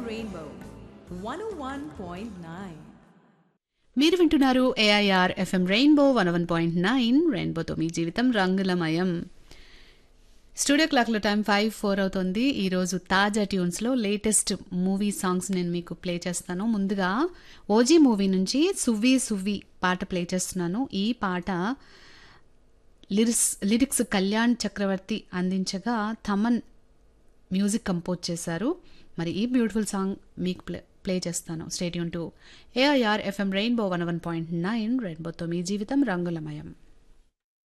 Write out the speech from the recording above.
Rainbow 101.9. మీరు వింటున్నారు A I R F M rainbow one one point nine రెయిన్బోతో మీ జీవితం రంగులమయం స్టూడియో క్లాక్లో టైం ఫైవ్ ఫోర్ అవుతుంది ఈరోజు తాజా ట్యూన్స్లో లేటెస్ట్ మూవీ సాంగ్స్ నేను మీకు ప్లే చేస్తాను ముందుగా ఓజీ మూవీ నుంచి సువ్వి సువ్వి పాట ప్లే చేస్తున్నాను ఈ పాట లిరిక్స్ లిరిక్స్ కళ్యాణ్ చక్రవర్తి అందించగా థమన్ మ్యూజిక్ కంపోజ్ చేశారు మరి ఈ బ్యూటిఫుల్ సాంగ్ మీకు ప్లే ప్లే చేస్తాను stay tuned to A I R F M rainbow one one point nine రెయిన్బోతో మీ జీవితం రంగులమయం